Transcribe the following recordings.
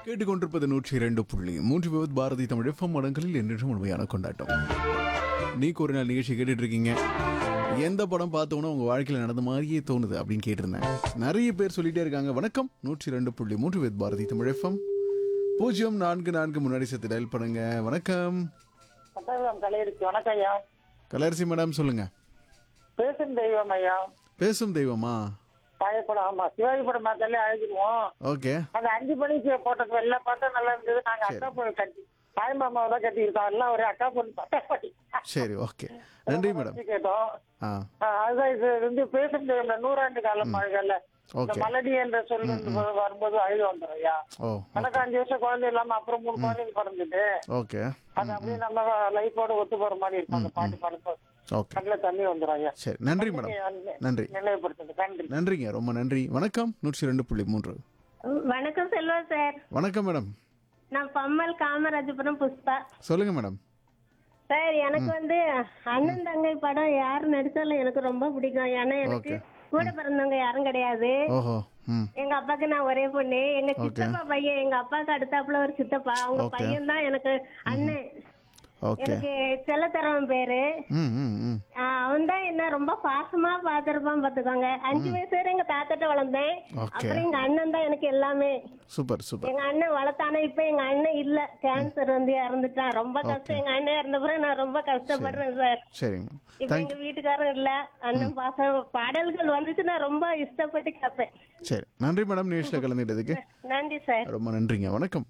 கேட்டுக்கொண்டிருப்பது நூற்றி இரண்டு புள்ளி மூன்று விவத் பாரதி தமிழ் எஃப்எம் மடங்களில் என்றும் உண்மையான கொண்டாட்டம் நீக்கு ஒரு நாள் நிகழ்ச்சி கேட்டுட்டு இருக்கீங்க எந்த படம் பார்த்தோன்னா உங்க வாழ்க்கையில் நடந்த மாதிரியே தோணுது அப்படின்னு கேட்டிருந்தேன் நிறைய பேர் சொல்லிட்டே இருக்காங்க வணக்கம் நூற்றி ரெண்டு புள்ளி மூன்று வித் பாரதி தமிழ் எஃப்எம் பூஜ்ஜியம் நான்கு நான்கு முன்னாடி சேர்த்து டயல் பண்ணுங்க வணக்கம் பட்டாளம் கலையிருக்கு வணக்கம் ஐயா கலர்சி மேடம் சொல்லுங்க பேசும் தெய்வம் ஐயா பேசும் தெய்வமா பழையப்படம் ஆமா சிவாஜி படம் பார்த்தாலே அழுதுருவோம் ஓகே அந்த அஞ்சு மணிக்கு போட்டது எல்லாம் பார்த்தா நல்லா இருந்தது நாங்க அக்கா பொண்ணு கட்டி தாய் மாமாவை தான் கட்டியிருக்கோம் எல்லாம் ஒரு அக்கா பொண்ணு பார்த்தா பாட்டி சரி ஓகே நன்றி மேடம் வச்சு கேட்டோம் ஆ ஆ, அதுதான் இது வந்து பேசும் தெய்வம் நூறாண்டு காலம் மழைகள்ல இந்த ஓகே மலடி என்ற சொல் வந்து வரும்போது அழுது வந்துடும் ஐயா ஓ எனக்கு அஞ்சு வருஷம் குழந்தை இல்லாம அப்புறம் மூணு குழந்தைங்க பிறந்துட்டு ஓகே அது அப்படியே நம்ம லைஃபோட ஒத்து போற மாதிரி இருக்கும் அந்த பாட்டு பாடும்போது ஓகே கண்ணில் தண்ணி வந்துடும் ஐயா சரி நன்றி மேடம் நன்றி நினைவுபடுத்துங்க நன்றி நன்றிங்க ரொம்ப நன்றி வணக்கம் நூற்றி ரெண்டு புள்ளி மூன்று வணக்கம் செல்வா சார் வணக்கம் மேடம் நான் பம்மல் காமராஜபுரம் புஷ்பா சொல்லுங்க மேடம் சார் எனக்கு வந்து அண்ணன் தங்கை படம் யார் நடிச்சாலும் எனக்கு ரொம்ப பிடிக்கும் ஏன்னா எனக்கு கூட பிறந்தவங்க யாரும் கிடையாது ஓஹோ ம் எங்க அப்பாக்கு நான் ஒரே பொண்ணு எங்க சித்தப்பா பையன் எங்க அப்பாக்கு அடுத்தாப்புல ஒரு சித்தப்பா அவங்க Okay. பையன் தான் எனக்கு அண்ணன் ஓகே எனக்கு செல்லத்தரவன் பேரு ம் ம் ம் அவன் தான் என்ன ரொம்ப பாசமா பாத்துருப்பான் பாத்துக்கோங்க அஞ்சு வயசு வரை எங்க தாத்தாட்ட வளர்ந்தேன் Okay. அப்புறம் எங்க அண்ணன் தான் எனக்கு எல்லாமே சூப்பர் சூப்பர் எங்க அண்ணன் வளர்த்தானே இப்ப எங்க அண்ணன் இல்ல கேன்சர் வந்து இறந்துட்டான் ரொம்ப கஷ்டம் எங்க அண்ணன் இறந்த பிறகு நான் ரொம்ப கஷ்டப்படுறேன் சார் சரிங்க இப்ப தேங்க் எங்க வீட்டுக்காரரும் இல்ல அண்ணன் பாசம் பாடல்கள் வந்துச்சு நான் ரொம்ப இஷ்டப்பட்டு கேட்பேன் சரி நன்றி மேடம் நியூஸில் கலந்துக்கிட்டதுக்கு நன்றி சார் ரொம்ப நன்றிங்க வணக்கம்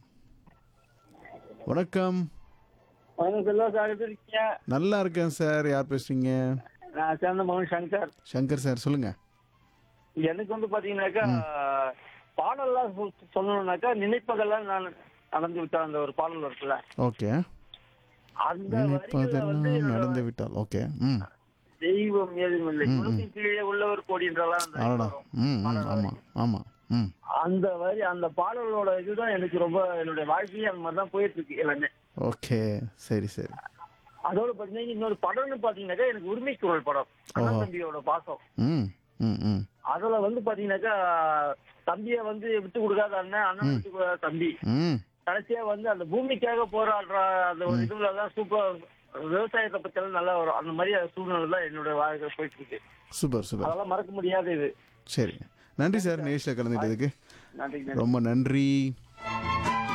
வணக்கம் வணக்கம் செல்வா சார் எப்படி இருக்கீங்க நல்லா இருக்கேன் சார் யார் பேசுறீங்க நான் சேர்ந்த மகன் சங்கர் சங்கர் சார் சொல்லுங்க எனக்கு வந்து பாத்தீங்கன்னாக்கா பாடல்லாம் சொல்- சொல்லணும்னாக்கா நினைப்பதெல்லாம் நான் நடந்து விட்ட அந்த ஒரு பாடல் இருக்குல்ல ஓகே அந்த வரிகள்ல வந்து நினைப்பதெல்லாம் நடந்து விட்டால் ஓகே ம் தெய்வம் ஏதும் இல்லை குணத்தின் கீழே உள்ளவர் கோடின்றலாம் அந்த அடடா வரும். ம் ம் ஆமாம் ஆமாம் ம் அந்த வரி அந்த பாடலோட இதுதான் எனக்கு ரொம்ப என்னுடைய வாழ்க்கையே அந்த மாதிரி தான் போயிட்டு இருக்கு எல்லாமே ஓகே சரி சரி அதோட பாத்தீங்கன்னா இன்னொரு படம்னு பாத்தீங்கன்னாக்கா எனக்கு உரிமை குரல் படம் அண்ணன் தம்பியோட பாசம் ம் ம் ம் அதுல வந்து பாத்தீங்கன்னாக்கா தம்பிய வந்து விட்டு கொடுக்காத அண்ணன் அண்ணன் விட்டு கொடுக்காத தம்பி ம் கடைசியா வந்து அந்த பூமிக்காக போராடுற அந்த ஒரு இதுல தான் சூப்பர் விவசாயத்தை பத்தி எல்லாம் நல்லா வரும் அந்த மாதிரி சூழ்நிலை தான் என்னோட வாழ்க்கை போயிட்டு இருக்கு சூப்பர் சூப்பர் அதெல்லாம் மறக்க முடியாத இது சரி நன்றி சார் நேஷில் கலந்துட்டதுக்கு நன்றி ரொம்ப நன்றி